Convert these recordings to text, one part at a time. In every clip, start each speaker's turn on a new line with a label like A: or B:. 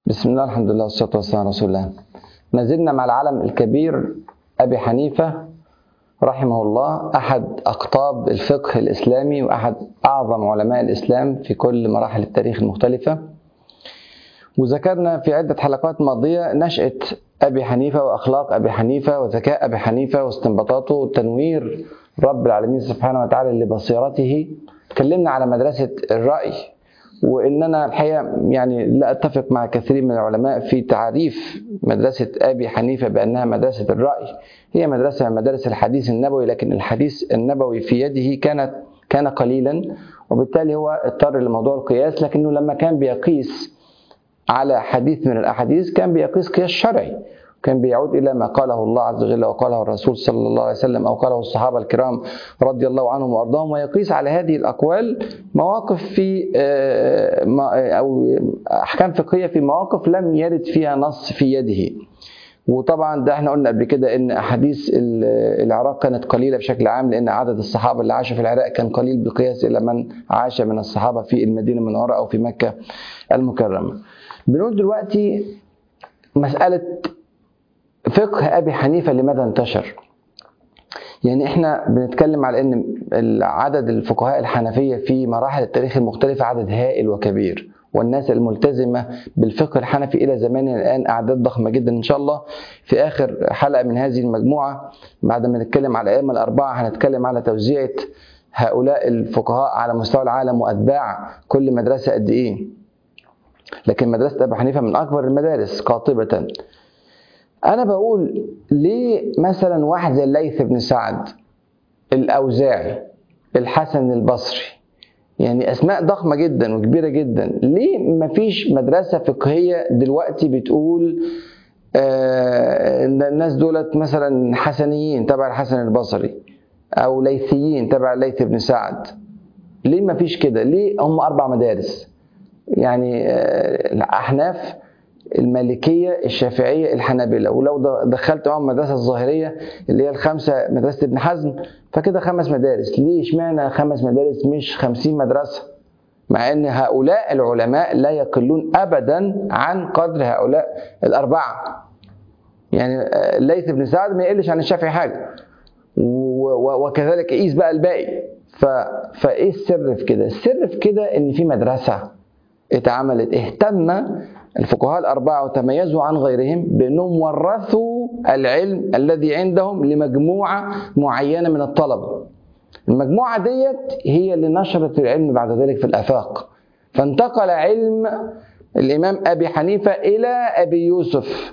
A: بسم الله الحمد لله والصلاة والسلام على رسول الله ما زلنا مع العالم الكبير أبي حنيفة رحمه الله أحد أقطاب الفقه الإسلامي وأحد أعظم علماء الإسلام في كل مراحل التاريخ المختلفة وذكرنا في عدة حلقات ماضية نشأة أبي حنيفة وأخلاق أبي حنيفة وذكاء أبي حنيفة واستنباطاته وتنوير رب العالمين سبحانه وتعالى لبصيرته تكلمنا على مدرسة الرأي وان انا الحقيقه يعني لا اتفق مع كثير من العلماء في تعريف مدرسه ابي حنيفه بانها مدرسه الراي هي مدرسه من مدارس الحديث النبوي لكن الحديث النبوي في يده كانت كان قليلا وبالتالي هو اضطر لموضوع القياس لكنه لما كان بيقيس على حديث من الاحاديث كان بيقيس قياس شرعي كان بيعود الى ما قاله الله عز وجل وقاله الرسول صلى الله عليه وسلم او قاله الصحابه الكرام رضي الله عنهم وارضاهم ويقيس على هذه الاقوال مواقف في او احكام فقهيه في مواقف لم يرد فيها نص في يده وطبعا ده احنا قلنا قبل كده ان احاديث العراق كانت قليله بشكل عام لان عدد الصحابه اللي عاشوا في العراق كان قليل بالقياس الى من عاش من الصحابه في المدينه المنوره او في مكه المكرمه. بنقول دلوقتي مساله فقه ابي حنيفه لماذا انتشر؟ يعني احنا بنتكلم على ان عدد الفقهاء الحنفيه في مراحل التاريخ المختلفه عدد هائل وكبير والناس الملتزمه بالفقه الحنفي الى زماننا الان اعداد ضخمه جدا ان شاء الله في اخر حلقه من هذه المجموعه بعد ما نتكلم على الائمه الاربعه هنتكلم على توزيعه هؤلاء الفقهاء على مستوى العالم واتباع كل مدرسه قد ايه لكن مدرسه ابي حنيفه من اكبر المدارس قاطبه انا بقول ليه مثلا واحد زي الليث بن سعد الاوزاعي الحسن البصري يعني اسماء ضخمه جدا وكبيره جدا ليه ما فيش مدرسه فقهيه دلوقتي بتقول آه الناس دولت مثلا حسنيين تبع الحسن البصري او ليثيين تبع الليث بن سعد ليه ما فيش كده ليه هم اربع مدارس يعني آه الاحناف المالكية الشافعية الحنابلة ولو دخلت معاهم المدرسة الظاهرية اللي هي الخمسة مدرسة ابن حزم فكده خمس مدارس ليه اشمعنى خمس مدارس مش خمسين مدرسة مع ان هؤلاء العلماء لا يقلون ابدا عن قدر هؤلاء الاربعة يعني الليث بن سعد ما يقلش عن الشافعي حاجة وكذلك قيس بقى الباقي ف... فايه السر في كده السر في كده ان في مدرسة اتعملت اهتم الفقهاء الأربعة وتميزوا عن غيرهم بأنهم ورثوا العلم الذي عندهم لمجموعة معينة من الطلبة المجموعة ديت هي اللي نشرت العلم بعد ذلك في الآفاق فانتقل علم الإمام أبي حنيفة إلى أبي يوسف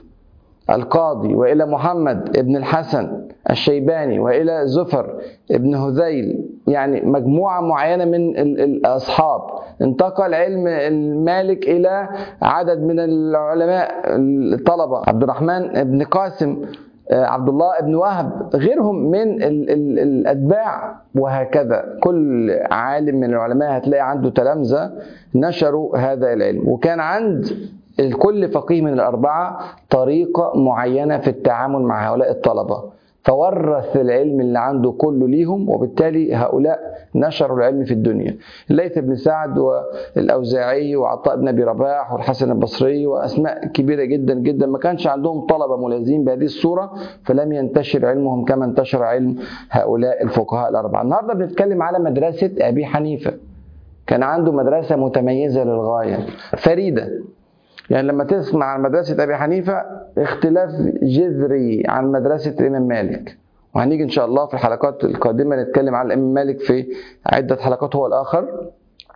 A: القاضي وإلى محمد ابن الحسن الشيباني وإلى زفر ابن هذيل يعني مجموعة معينة من الأصحاب انتقل علم المالك إلى عدد من العلماء الطلبة عبد الرحمن ابن قاسم عبد الله ابن وهب غيرهم من ال ال الأتباع وهكذا كل عالم من العلماء هتلاقي عنده تلامذة نشروا هذا العلم وكان عند الكل فقيه من الأربعة طريقة معينة في التعامل مع هؤلاء الطلبة فورث العلم اللي عنده كله ليهم وبالتالي هؤلاء نشروا العلم في الدنيا الليث بن سعد والأوزاعي وعطاء بن أبي رباح والحسن البصري وأسماء كبيرة جدا جدا ما كانش عندهم طلبة ملازمين بهذه الصورة فلم ينتشر علمهم كما انتشر علم هؤلاء الفقهاء الأربعة النهاردة بنتكلم على مدرسة أبي حنيفة كان عنده مدرسة متميزة للغاية فريدة يعني لما تسمع عن مدرسة أبي حنيفة اختلاف جذري عن مدرسة الإمام مالك وهنيجي إن شاء الله في الحلقات القادمة نتكلم عن الإمام مالك في عدة حلقات هو الآخر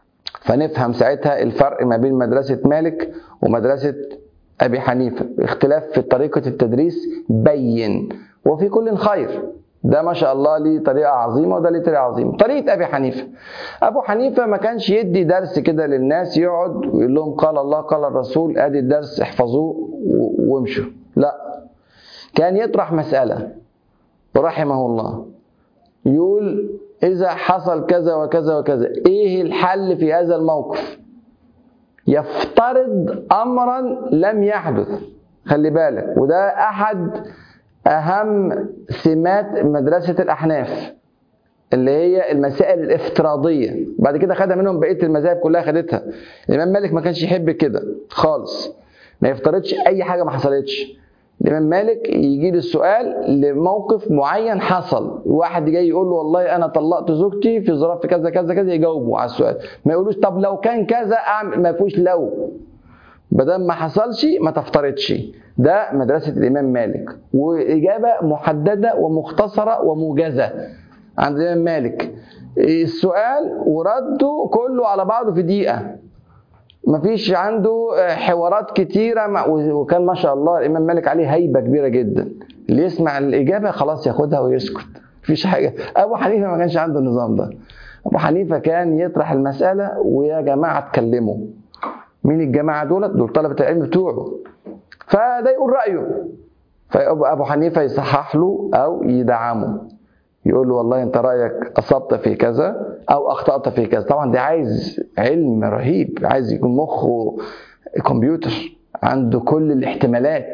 A: فنفهم ساعتها الفرق ما بين مدرسة مالك ومدرسة أبي حنيفة اختلاف في طريقة التدريس بين وفي كل خير ده ما شاء الله ليه طريقة عظيمة وده ليه طريقة عظيمة طريقة أبي حنيفة أبو حنيفة ما كانش يدي درس كده للناس يقعد ويقول لهم قال الله قال الرسول أدي الدرس احفظوه وامشوا لا كان يطرح مسألة رحمه الله يقول إذا حصل كذا وكذا وكذا إيه الحل في هذا الموقف يفترض أمرا لم يحدث خلي بالك وده أحد أهم سمات مدرسة الأحناف اللي هي المسائل الافتراضية بعد كده خدها منهم بقية المذاهب كلها خدتها الإمام مالك ما كانش يحب كده خالص ما يفترضش اي حاجه ما حصلتش الامام مالك يجي له السؤال لموقف معين حصل واحد جاي يقول له والله انا طلقت زوجتي في ظرف كذا كذا كذا يجاوبه على السؤال ما يقولوش طب لو كان كذا اعمل ما فيهوش لو بدل ما حصلش ما تفترضش ده مدرسه الامام مالك واجابه محدده ومختصره وموجزه عند الامام مالك السؤال ورده كله على بعضه في دقيقه مفيش عنده حوارات كتيرة مع- وكان ما شاء الله الإمام مالك عليه هيبة كبيرة جدا اللي يسمع الإجابة خلاص ياخدها ويسكت مفيش حاجة أبو حنيفة ما كانش عنده النظام ده أبو حنيفة كان يطرح المسألة ويا جماعة اتكلموا مين الجماعة دولت دول طلبة العلم بتوعه فده يقول رأيه فأبو حنيفة يصحح له أو يدعمه يقول له والله انت رايك اصبت في كذا او اخطات في كذا طبعا ده عايز علم رهيب عايز يكون مخه كمبيوتر عنده كل الاحتمالات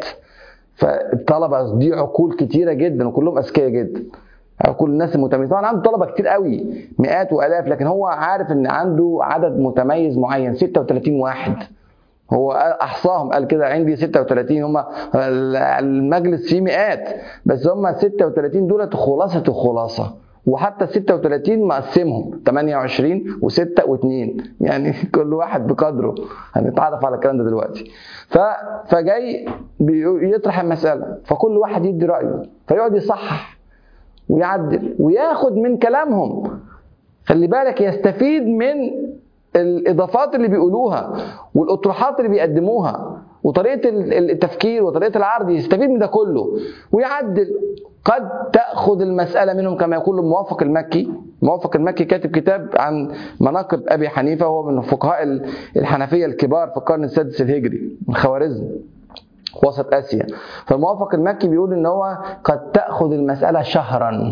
A: فالطلبه دي عقول كتيره جدا وكلهم اذكياء جدا عقول الناس المتميزه طبعا عنده طلبه كتير قوي مئات والاف لكن هو عارف ان عنده عدد متميز معين 36 واحد هو احصاهم قال كده عندي 36 هم المجلس فيه مئات بس هم 36 دولت خلاصه الخلاصه وحتى ال 36 مقسمهم 28 و6 و2 يعني كل واحد بقدره هنتعرف على الكلام ده دلوقتي ف... فجاي بيطرح المساله فكل واحد يدي رايه فيقعد يصحح ويعدل وياخد من كلامهم خلي بالك يستفيد من الاضافات اللي بيقولوها والاطروحات اللي بيقدموها وطريقه التفكير وطريقه العرض يستفيد من ده كله ويعدل قد تاخذ المساله منهم كما يقول الموافق المكي الموافق المكي كاتب كتاب عن مناقب ابي حنيفه وهو من فقهاء الحنفيه الكبار في القرن السادس الهجري من خوارزم وسط اسيا فالموافق المكي بيقول ان هو قد تاخذ المساله شهرا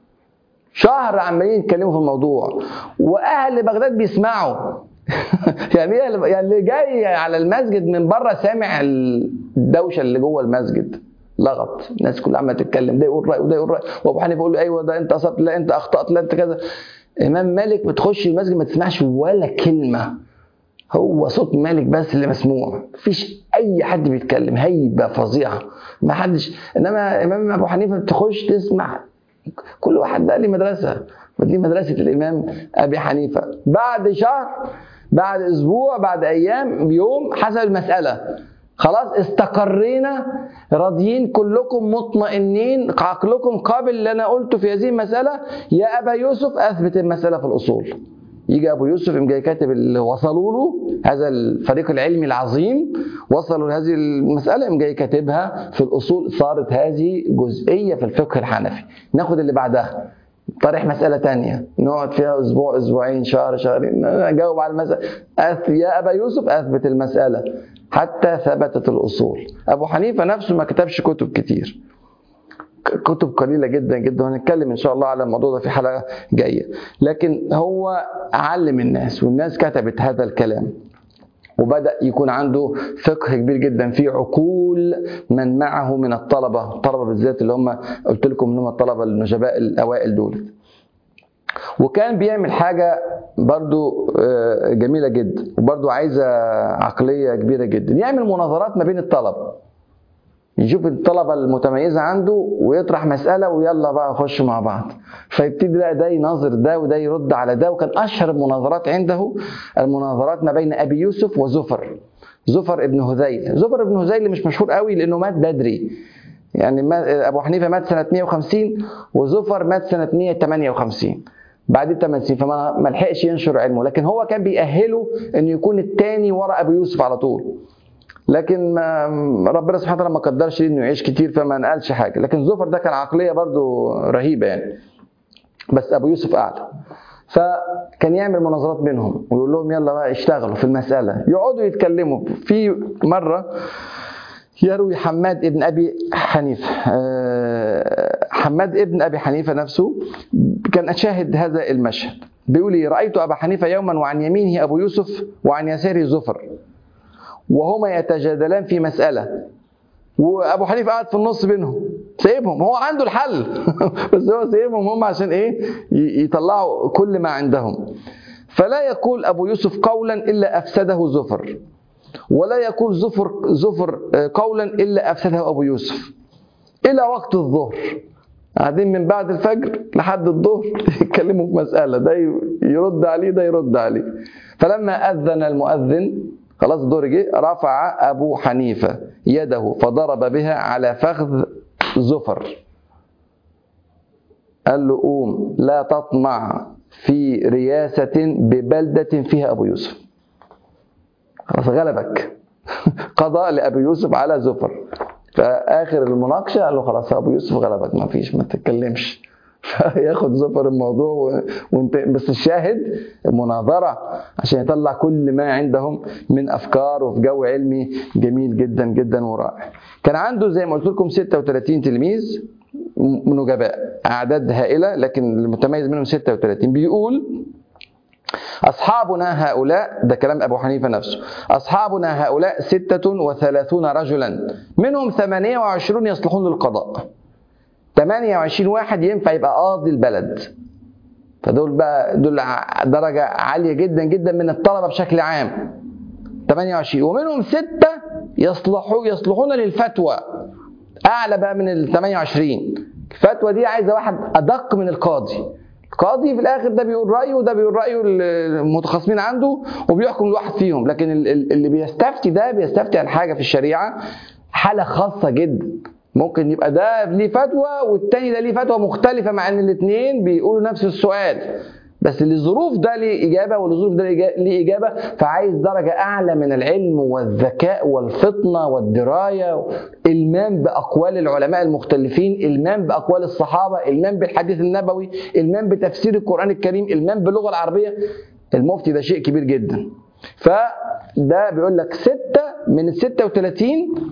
A: شهر عمالين يتكلموا في الموضوع واهل بغداد بيسمعوا يعني ايه يعني اللي جاي على المسجد من بره سامع الدوشه اللي جوه المسجد لغط الناس كلها عماله تتكلم ده يقول راي وده يقول راي وابو حنيفه يقول له ايوه ده انت اصبت لا انت اخطات لا انت كذا امام مالك بتخش المسجد ما تسمعش ولا كلمه هو صوت مالك بس اللي مسموع مفيش اي حد بيتكلم هيبه فظيعه ما حدش انما امام ابو حنيفه بتخش تسمع كل واحد بقى ليه مدرسه ودي مدرسه الامام ابي حنيفه بعد شهر بعد اسبوع بعد ايام بيوم حسب المساله خلاص استقرينا راضيين كلكم مطمئنين عقلكم قابل اللي انا قلته في هذه المساله يا ابا يوسف اثبت المساله في الاصول يجي ابو يوسف يقوم جاي كاتب اللي وصلوا له هذا الفريق العلمي العظيم وصلوا لهذه المساله يقوم جاي كاتبها في الاصول صارت هذه جزئيه في الفقه الحنفي ناخد اللي بعدها طرح مسألة تانية نقعد فيها أسبوع أسبوعين شهر شهرين نجاوب على المسألة يا أبا يوسف أثبت المسألة حتى ثبتت الأصول أبو حنيفة نفسه ما كتبش كتب كتير كتب قليلة جدا جدا وهنتكلم إن شاء الله على الموضوع ده في حلقة جاية لكن هو علم الناس والناس كتبت هذا الكلام وبدأ يكون عنده فقه كبير جدا في عقول من معه من الطلبة الطلبة بالذات اللي هم قلت لكم ان هم الطلبة النجباء الأوائل دول وكان بيعمل حاجة برضو جميلة جدا وبرضو عايزة عقلية كبيرة جدا يعمل مناظرات ما بين الطلبة يشوف الطلبة المتميزة عنده ويطرح مسألة ويلا بقى خش مع بعض فيبتدي بقى ده يناظر ده وده يرد على ده وكان أشهر المناظرات عنده المناظرات ما بين أبي يوسف وزفر زفر ابن هذيل زفر ابن هذيل مش مشهور قوي لأنه مات بدري يعني أبو حنيفة مات سنة 150 وزفر مات سنة 158 بعد الثمان سنين فما ما لحقش ينشر علمه لكن هو كان بيأهله انه يكون الثاني ورا ابو يوسف على طول لكن ما ربنا سبحانه وتعالى ما قدرش انه يعيش كتير فما نقلش حاجه لكن زفر ده كان عقليه برضو رهيبه يعني بس ابو يوسف اعلى فكان يعمل مناظرات بينهم ويقول لهم يلا بقى اشتغلوا في المساله يقعدوا يتكلموا في مره يروي حماد ابن ابي حنيفه حماد ابن ابي حنيفه نفسه كان شاهد هذا المشهد بيقول لي رايت ابا حنيفه يوما وعن يمينه ابو يوسف وعن يساره زفر وهما يتجادلان في مسألة وأبو حنيفة قاعد في النص بينهم سايبهم هو عنده الحل بس هو سايبهم هم عشان إيه يطلعوا كل ما عندهم فلا يقول أبو يوسف قولا إلا أفسده زفر ولا يكون زفر زفر قولا الا افسده ابو يوسف الى وقت الظهر قاعدين من بعد الفجر لحد الظهر يتكلموا في مساله ده يرد عليه ده يرد عليه فلما اذن المؤذن خلاص الظهر جه رفع ابو حنيفه يده فضرب بها على فخذ زفر قال له قوم لا تطمع في رياسة ببلدة فيها أبو يوسف خلاص غلبك قضى لأبي يوسف على زفر فآخر المناقشة قال له خلاص أبو يوسف غلبك ما فيش ما تتكلمش فياخد زفر الموضوع وانت بس الشاهد المناظرة عشان يطلع كل ما عندهم من أفكار وفي جو علمي جميل جدا جدا ورائع كان عنده زي ما قلت لكم 36 تلميذ نجباء أعداد هائلة لكن المتميز منهم 36 بيقول أصحابنا هؤلاء ده كلام أبو حنيفة نفسه أصحابنا هؤلاء ستة وثلاثون رجلا منهم ثمانية وعشرون يصلحون للقضاء 28 واحد ينفع يبقى قاضي البلد فدول بقى دول درجة عالية جدا جدا من الطلبة بشكل عام 28 ومنهم ستة يصلحوا يصلحون للفتوى أعلى بقى من ال 28 الفتوى دي عايزة واحد أدق من القاضي القاضي في الاخر ده بيقول رايه وده بيقول رايه المتخاصمين عنده وبيحكم الواحد فيهم لكن اللي بيستفتي ده بيستفتي عن حاجه في الشريعه حاله خاصه جدا ممكن يبقى ده ليه فتوى والتاني ده ليه فتوى مختلفه مع ان الاثنين بيقولوا نفس السؤال بس للظروف ده ليه اجابه ولظروف ده ليه اجابه فعايز درجه اعلى من العلم والذكاء والفطنه والدرايه المام باقوال العلماء المختلفين المام باقوال الصحابه المام بالحديث النبوي المام بتفسير القران الكريم المام باللغه العربيه المفتي ده شيء كبير جدا فده بيقول لك ستة من ال 36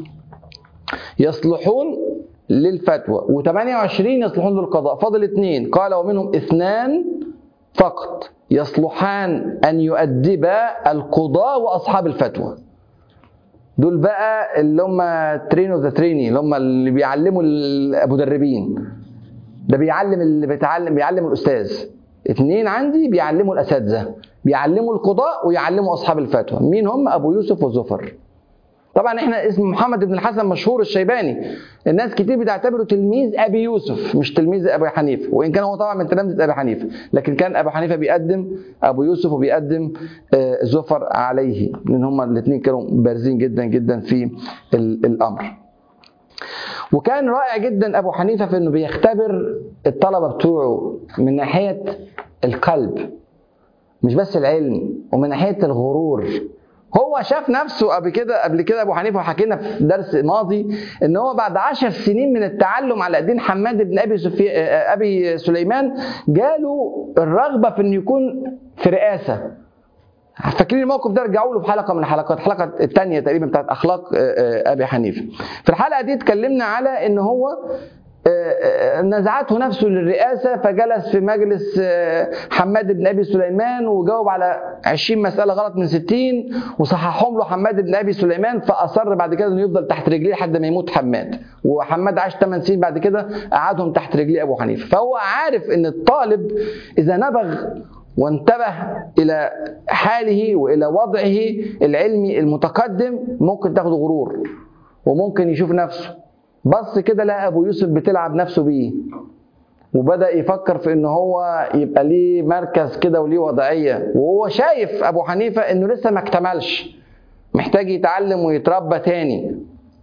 A: يصلحون للفتوى و28 يصلحون للقضاء فاضل اثنين قال ومنهم اثنان فقط يصلحان أن يؤدبا القضاة وأصحاب الفتوى دول بقى اللي هم ترين اوف ذا تريني اللي هم اللي بيعلموا المدربين ده بيعلم اللي بيتعلم بيعلم الاستاذ اتنين عندي بيعلموا الاساتذه بيعلموا القضاء ويعلموا اصحاب الفتوى مين هم ابو يوسف وزفر طبعا احنا اسم محمد بن الحسن مشهور الشيباني الناس كتير بتعتبره تلميذ ابي يوسف مش تلميذ ابي حنيفه وان كان هو طبعا من تلامذه ابي حنيفه لكن كان ابو حنيفه بيقدم ابو يوسف وبيقدم زفر عليه لان هما الاثنين كانوا بارزين جدا جدا في الامر وكان رائع جدا ابو حنيفه في انه بيختبر الطلبه بتوعه من ناحيه القلب مش بس العلم ومن ناحيه الغرور هو شاف نفسه قبل كده قبل كده ابو حنيفه وحكينا في درس ماضي ان هو بعد عشر سنين من التعلم على ايدين حماد بن ابي سفي... ابي سليمان جاله الرغبه في انه يكون في رئاسه فاكرين الموقف ده رجعوا له في حلقه من الحلقات الحلقه الثانيه تقريبا بتاعت اخلاق ابي حنيفه في الحلقه دي اتكلمنا على ان هو نزعته نفسه للرئاسه فجلس في مجلس حماد بن ابي سليمان وجاوب على 20 مساله غلط من 60 وصححهم له حماد بن ابي سليمان فاصر بعد كده انه يفضل تحت رجليه لحد ما يموت حماد وحماد عاش 8 سنين بعد كده قعدهم تحت رجليه ابو حنيفه فهو عارف ان الطالب اذا نبغ وانتبه الى حاله والى وضعه العلمي المتقدم ممكن تاخد غرور وممكن يشوف نفسه بص كده لقى ابو يوسف بتلعب نفسه بيه وبدا يفكر في ان هو يبقى ليه مركز كده وليه وضعيه وهو شايف ابو حنيفه انه لسه ما اكتملش محتاج يتعلم ويتربى تاني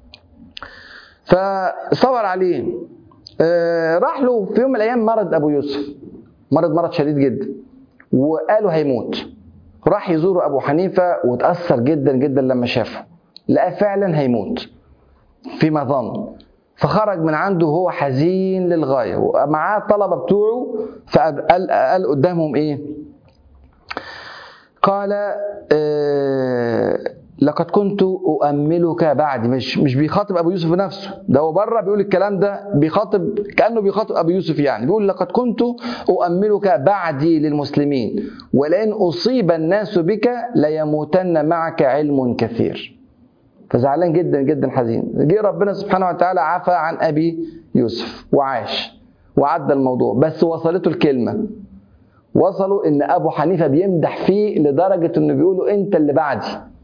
A: فصبر عليه آه راح له في يوم من الايام مرض ابو يوسف مرض مرض شديد جدا وقالوا هيموت راح يزور ابو حنيفه وتاثر جدا جدا لما شافه لقاه فعلا هيموت فيما ظن فخرج من عنده وهو حزين للغايه ومعاه الطلبه بتوعه فقال قال قدامهم ايه؟ قال آه لقد كنت أؤملك بعد مش مش بيخاطب أبو يوسف نفسه ده هو بره بيقول الكلام ده بيخاطب كأنه بيخاطب أبو يوسف يعني بيقول لقد كنت أؤملك بعدي للمسلمين ولئن أصيب الناس بك ليموتن معك علم كثير فزعلان جدا جدا حزين جه ربنا سبحانه وتعالى عفى عن ابي يوسف وعاش وعدى الموضوع بس وصلته الكلمه وصلوا ان ابو حنيفه بيمدح فيه لدرجه انه بيقولوا انت اللي بعدي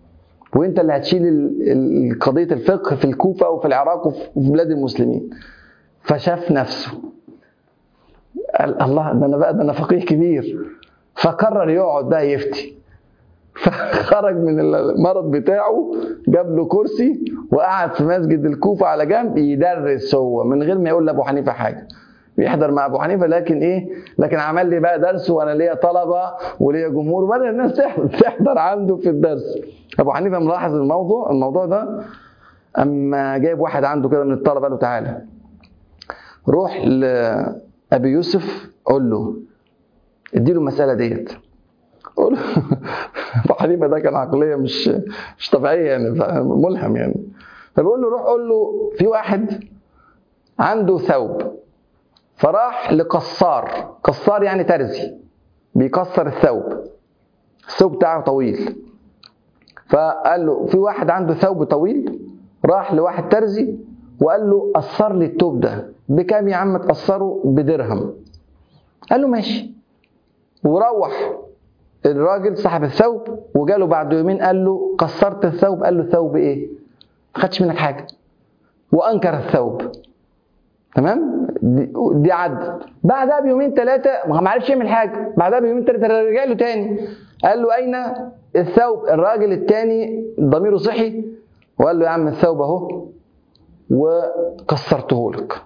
A: وانت اللي هتشيل ال- ال- قضيه الفقه في الكوفه وفي العراق وفي وفي بلاد المسلمين فشاف نفسه قال الله ده انا بقى ده انا فقيه كبير فقرر يقعد بقى يفتي فخرج من المرض بتاعه جاب له كرسي وقعد في مسجد الكوفه على جنب يدرس هو من غير ما يقول لابو حنيفه حاجه بيحضر مع ابو حنيفه لكن ايه لكن عمل لي بقى درس وانا ليا طلبه وليا جمهور وبدا الناس تحضر, تحضر عنده في الدرس ابو حنيفه ملاحظ الموضوع الموضوع ده اما جايب واحد عنده كده من الطلبه قال له تعالى روح لابي يوسف قول له اديله المساله ديت قول له ابو حنيفه ده كان عقليه مش مش طبيعيه يعني ملهم يعني فبيقول له روح قول له في واحد عنده ثوب فراح لقصار قصار يعني ترزي بيكسر الثوب الثوب بتاعه طويل فقال له في واحد عنده ثوب طويل راح لواحد ترزي وقال له قصر لي الثوب ده بكام يا عم تقصره بدرهم قال له ماشي وروح الراجل صاحب الثوب وجاله بعد يومين قال له قصرت الثوب قال له ثوب ايه ما خدش منك حاجه وانكر الثوب تمام دي, دي عدت بعدها بيومين ثلاثه ما عرفش يعمل حاجه بعدها بيومين ثلاثه رجع له تاني قال له اين الثوب الراجل التاني ضميره صحي وقال له يا عم الثوب اهو وكسرته لك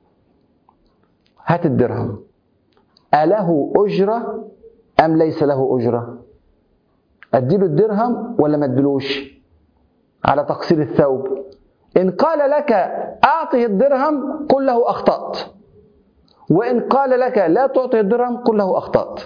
A: هات الدرهم أله أجرة أم ليس له أجرة أديله الدرهم ولا ما أديلوش على تقصير الثوب إن قال لك أعطه الدرهم قل له أخطأت وإن قال لك لا تعطي الدرهم قل له أخطأت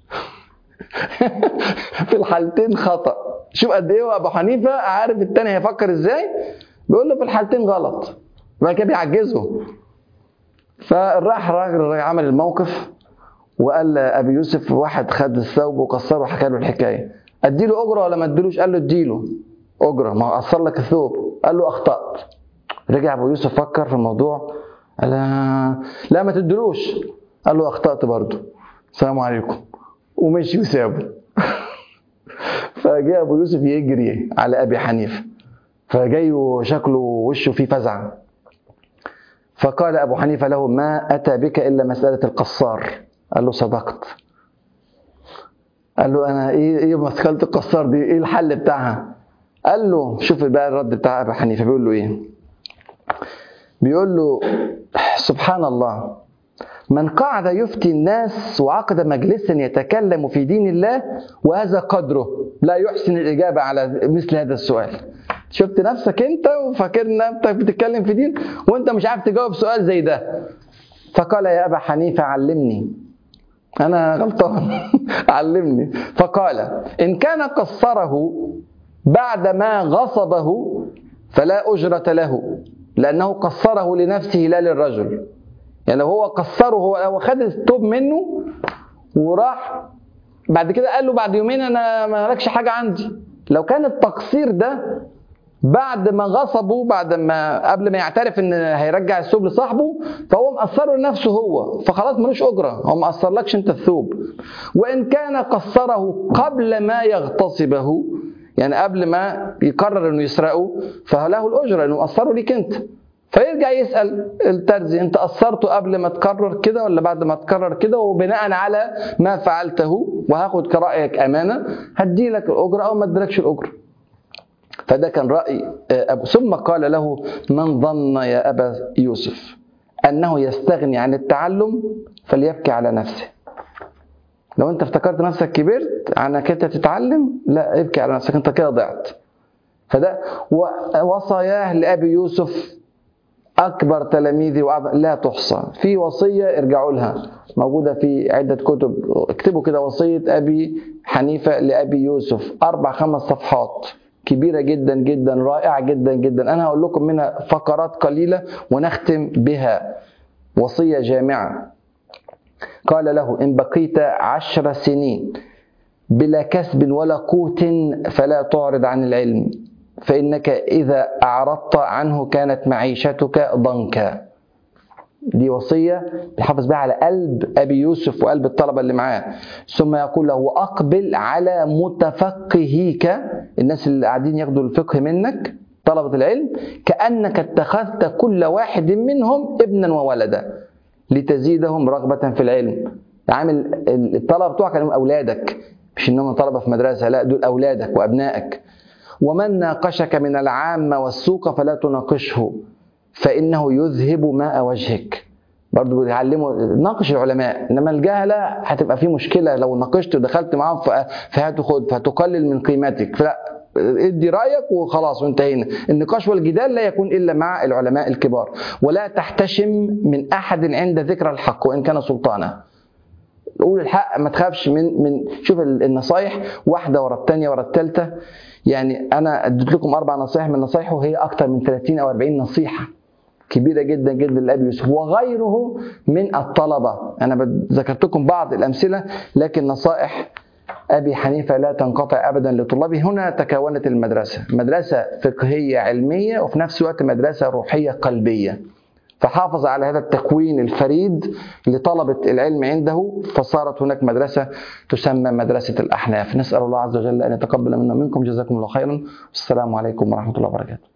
A: في الحالتين خطأ شوف قد إيه هو أبو حنيفة عارف التاني هيفكر إزاي بيقول له في الحالتين غلط بعد كده بيعجزه فراح الراجل عمل الموقف وقال ابي يوسف واحد خد الثوب وكسره وحكى له الحكايه اديله اجره ولا ما اديلوش قال له اديله اجره ما هو قصر لك الثوب قال له اخطات رجع ابو يوسف فكر في الموضوع قال لا, لا ما تديلوش قال له اخطات برضه السلام عليكم ومشي وسابه فجاء ابو يوسف يجري على ابي حنيفه فجاي شكله وشه فيه فزع فقال ابو حنيفه له ما اتى بك الا مساله القصار قال له صدقت قال له انا ايه ايه مسكله القصار دي ايه الحل بتاعها قال له شوف بقى الرد بتاع ابي حنيفه بيقول له ايه بيقول له سبحان الله من قعد يفتي الناس وعقد مجلسا يتكلم في دين الله وهذا قدره لا يحسن الاجابه على مثل هذا السؤال شفت نفسك انت وفاكر ان انت بتتكلم في دين وانت مش عارف تجاوب سؤال زي ده فقال يا ابا حنيفه علمني انا غلطان علمني فقال ان كان قصره بعدما غصبه فلا اجره له لانه قصره لنفسه لا للرجل يعني لو هو قصره هو هو خد الثوب منه وراح بعد كده قال له بعد يومين انا ما لكش حاجه عندي لو كان التقصير ده بعد ما غصبه بعد ما قبل ما يعترف ان هيرجع الثوب لصاحبه فهو مقصره لنفسه هو فخلاص ملوش اجره هو ما قصرلكش انت الثوب وان كان قصره قبل ما يغتصبه يعني قبل ما يقرر انه يسرقه فله الاجره انه قصره ليك انت فيرجع يسال الترزي انت قصرته قبل ما تقرر كده ولا بعد ما تقرر كده وبناء على ما فعلته وهاخد كرايك امانه هدي لك الاجره او ما اديلكش الاجره فده كان رأي أبو ثم قال له من ظن يا أبا يوسف أنه يستغني عن التعلم فليبكي على نفسه لو أنت افتكرت نفسك كبرت عنك أنت تتعلم لا ابكي على نفسك أنت كده ضعت فده وصاياه لأبي يوسف أكبر تلاميذي وأعظم لا تحصى في وصية ارجعوا لها موجودة في عدة كتب اكتبوا كده وصية أبي حنيفة لأبي يوسف أربع خمس صفحات كبيرة جدا جدا رائعة جدا جدا أنا هقول لكم منها فقرات قليلة ونختم بها وصية جامعة قال له إن بقيت عشر سنين بلا كسب ولا قوت فلا تعرض عن العلم فإنك إذا أعرضت عنه كانت معيشتك ضنكا دي وصية بيحافظ بها على قلب أبي يوسف وقلب الطلبة اللي معاه ثم يقول له وأقبل على متفقهيك الناس اللي قاعدين ياخدوا الفقه منك طلبة العلم كأنك اتخذت كل واحد منهم ابنا وولدا لتزيدهم رغبة في العلم عامل الطلبة بتوعك انهم أولادك مش إنهم طلبة في مدرسة لا دول أولادك وأبنائك ومن ناقشك من العامة والسوق فلا تناقشه فإنه يذهب ماء وجهك برضه بيعلموا ناقش العلماء انما الجهله هتبقى في مشكله لو ناقشت ودخلت معاهم فهات خد فتقلل من قيمتك فلا ادي رايك وخلاص وانتهينا النقاش والجدال لا يكون الا مع العلماء الكبار ولا تحتشم من احد عند ذكر الحق وان كان سلطانا قول الحق ما تخافش من من شوف النصايح واحده ورا الثانيه ورا الثالثه يعني انا اديت لكم اربع نصائح من نصايحه وهي اكثر من 30 او 40 نصيحه كبيره جدا جدا لابي يوسف وغيره من الطلبه انا ذكرت لكم بعض الامثله لكن نصائح ابي حنيفه لا تنقطع ابدا لطلابه هنا تكونت المدرسه مدرسه فقهيه علميه وفي نفس الوقت مدرسه روحيه قلبيه فحافظ على هذا التكوين الفريد لطلبة العلم عنده فصارت هناك مدرسة تسمى مدرسة الأحناف نسأل الله عز وجل أن يتقبل منا منكم جزاكم الله خيرا والسلام عليكم ورحمة الله وبركاته